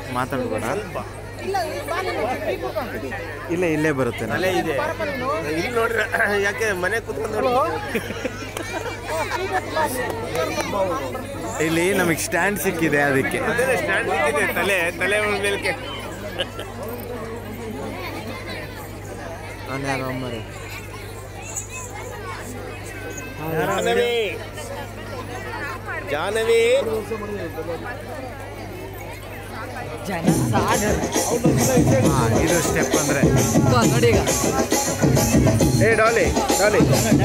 ಮಾತಾಡ್ಬೇಡ ಇಲ್ಲ ಇಲ್ಲೇ ಬರುತ್ತೆ ನಾನು. ತಲೆ ಇದೆ ಇಲ್ಲಿ ನೋಡ್ರಿ ಯಾಕೆ ಮನೆ ಕುತ್ಕೊಂಡು ಇಲ್ಲಿ ನಮಗೆ ಸ್ಟ್ಯಾಂಡ್ ಸಿಕ್ಕಿದೆ ಅದಕ್ಕೆ ಅದೇ ಸ್ಟ್ಯಾಂಡ್ ಇದೆ ತಲೆ ತಲೆ ಮೇಲ್ಕೆ ನಾನು ಯಾರು ಅಮ್ಮರೇ ಜಾನವಿ ಜಾನವಿ ಹಾಂ ಇದು ಸ್ಟೆಪ್ ಅಂದರೆ ನೋಡಿ ಈಗ ಏ ಡಾಲಿ ಡಾಲಿ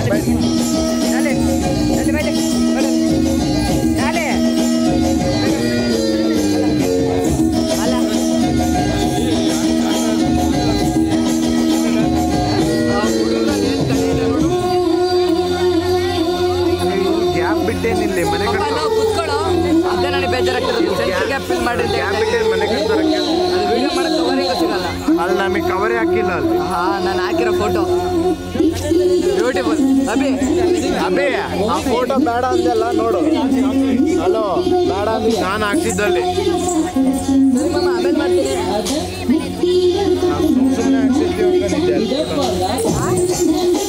ಗ್ಯಾಪ್ ಬಿಟ್ಟೇನಿಲ್ಲ ಮನೆ ಅಪ್ಪ ಕಟ್ಕೊ ನಾವು ಕುತ್ಕೊಳ್ಳೋ ಅದೇ ನನಗೆ ಬೇಜಾರಾಗ್ತಿರೋದು ಸೆಲ್ಫಿ ಗ್ಯಾಪ್ ಫಿಲ್ ಮಾಡಿ ಅಂತ ಗ್ಯಾಪ್ ಹೇಳ್ತಾ ಬಿಟ್ಟೇನು ಮನೆ ಕಟ್ಕೊಳಕ್ಕೆ ಅದು ವಿಡಿಯೋ ಮಾಡಕ್ಕೆ ಕವರಿಂಗ್ ಸಿಗಲ್ಲ ಅಲ್ಲಿ ನಮಗೆ ಕವರೇ ಹಾಕಿಲ್ಲ ಅಲ್ಲಿ ಹಾ ನಾನು ಹಾಕಿರೋ ಫೋಟೋ ಬ್ಯೂಟಿಫುಲ್ ಅಭಿ ಅಬೇ ಆ ಫೋಟೋ ಬೇಡ ಅಂದೆಲ್ಲ ನೋಡು ಹಲೋ ಬೇಡ ಅಂದ್ ನಾನು ಹಾಕ್ಸಿದ್ದಲ್ಲಿ ಸರಿ ಮಾಮ ಆಮೇಲೆ ಮಾಡ್ತೀನಿ ಸುಮ್ಮನೆ ಹಾಕ್ಸಿದ್ವಿ ಅನ್ಕೊಂಡಿದ್ದೆ ಅಲ್ಲಿ photo.